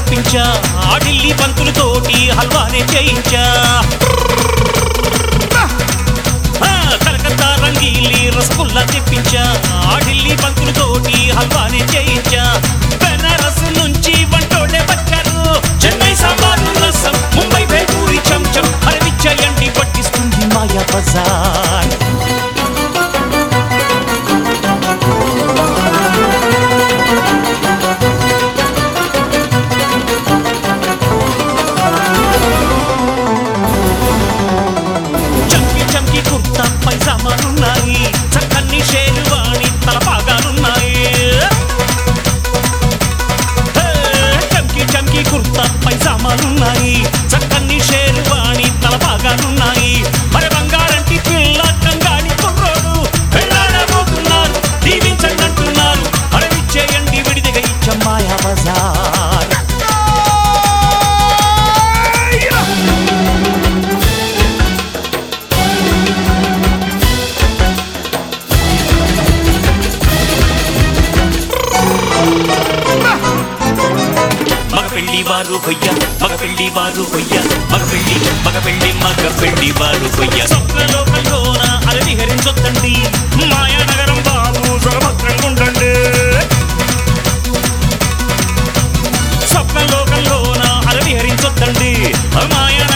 తెప్పించా ఆ ఢిల్లీ పంతులతోటి హల్వానే చేయించా ఆ, కలకత్తా రంగీలి రసగుల్లా తెప్పించా ఆ ఢిల్లీ పంతులతోటి హల్వానే చేయించా బెనారస్ నుంచి వంటోళ్ళే వచ్చారు చెన్నై సాంబారు రసం ముంబై భేపూరి చంచం అరవిచ్చయండి పట్టిస్తుంది మాయా బజార్ చంకి చంకి కుర్తా పైజామాలున్నాయి చక్కని షేరువాణి తలపాగాలున్నాయి హే, చంకి చంకి కుర్తా పైజామాలున్నాయి చక్కని షేరువాణి తలపాగాలున్నాయి మరి బంగారంటి పిల్ల కంగాడి కుర్రోడు వెళ్ళాడబోతున్నారు దీవించండి అంటున్నారు అడవిచ్చేయండి విడిదిగా ఇచ్చమ్మాయా బజార్ మగ పెళ్లి వారు కొయ్య మగ పెళ్లి వారు కొయ్య మగ పెళ్లి మగ పెళ్లి మగ పెళ్లి వారు కొయ్య స్వప్నలోకంలోన అది విహరించొద్దండి మాయానగరం బాబు సురభద్రంగా ఉండండి స్వప్నలోకంలోన అది విహరించొద్దండి మాయానగరం